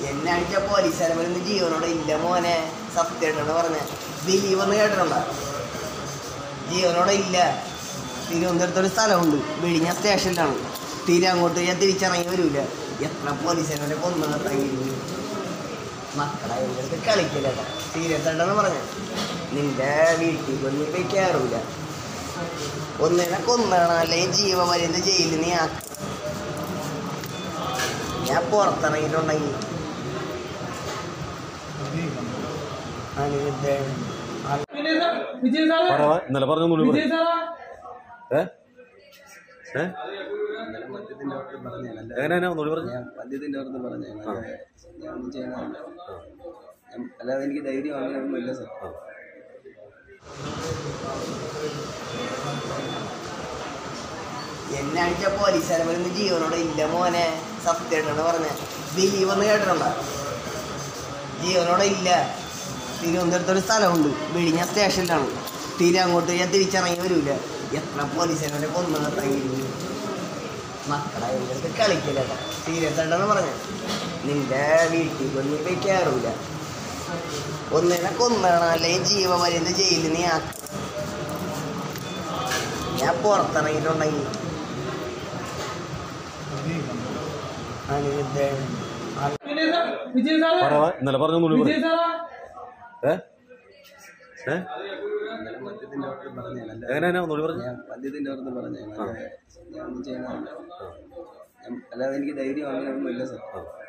എന്നെ അടിച്ച പോലീസുകാരൻ ജീവനോടെ ഇല്ല മോനെ സത്യമായിട്ടാണ് പറഞ്ഞത് ദിലീപ് എന്ന് കേട്ടിട്ടുണ്ടോ ജീവനോടെ ഇല്ല തിരുവനന്തപുരത്ത് ഒരു സ്ഥലമുണ്ട് വെടിഞ്ഞ സ്റ്റേഷനിലാണ് തിരി അങ്ങോട്ട് ഞാൻ തിരിച്ചിറങ്ങി വരൂല എത്ര പോലീസുകാരെ കൊന്നു നിർത്താൻ മക്കളെ എൻ്റെ അടുത്ത് കളിക്കില്ല സീരിയസ് ആയിട്ടാണ് പറഞ്ഞത് നിന്റെ വീട്ടിൽ കൊന്നു പോയി കയറൂല ഒന്നിനെ കൊന്നാണ് അല്ലെങ്കിൽ ജീവപര്യന്ത ജയിലിൽ നീ ആക്ക ഞാൻ പുറത്തിറങ്ങിയിട്ടുണ്ടെങ്കിൽ അനിരുദ്ധൻ വിജയ് സാറ് പറ ഇന്നലെ പറഞ്ഞു നുള്ളി വിജയ് സാറാ ഏ ഏ എങ്ങനെയാ നുള്ളി പറഞ്ഞു ഞാൻ പദ്യത്തിന്റെ പുറത്ത് പറഞ്ഞു ഞാൻ ഒന്നും ചെയ്യുന്നതല്ല ഞാൻ- അല്ലാതെ എനിക്ക് ധൈര്യം അങ്ങനെയൊന്നും ഇല്ല സാർ എന്നെ അടിച്ച പോലീസുകാരൻ ജീവനോടെ ഇല്ല മോനെ സത്യമായിട്ടാണ് പറഞ്ഞത് ദിലീപ് എന്ന് കേട്ടിട്ടുണ്ടോ ജീവനോടെ ഇല്ല തിരുവനന്തപുരത്ത് ഒരു സ്ഥലമുണ്ട് വെടിഞ്ഞ സ്റ്റേഷനിലാണ് തിരി അങ്ങോട്ട് ഞാൻ തിരിച്ചിറങ്ങി വരൂല എത്ര പോലീസുകാരെ കൊന്നു നിർത്താൻ മക്കളെ എൻ്റെ അടുത്ത് കളിക്കില്ല സീരിയസ് ആയിട്ടാണ് പറഞ്ഞത് നിന്റെ വീട്ടിൽ കൊന്നു പോയി കയറൂല ഒന്നിനെ കൊന്നാണ് അല്ലെങ്കിൽ ജീവപര്യന്ത ജയിലിൽ നീ ആക്ക ഞാൻ പുറത്തിറങ്ങിയിട്ടുണ്ടെങ്കിൽ അനിരുദ്ധൻ വിജയ് സാർ വിജയ് സാറ് പറ ഇന്നലെ പറഞ്ഞു നുള്ളി പറഞ്ഞു വിജയ് സാറാ ഏ ഏ ഇന്നലെ പദ്യത്തിന്റെ പുറത്ത് പറഞ്ഞു എങ്ങനെയാ നുള്ളി പറഞ്ഞു ഞാൻ പദ്യത്തിന്റെ പുറത്ത് പറഞ്ഞു ഞാൻ ഒന്നും ചെയ്യുന്നതല്ല ഞാൻ- അല്ലാതെ എനിക്ക് ധൈര്യം അങ്ങനെയൊന്നും ഇല്ല സാർ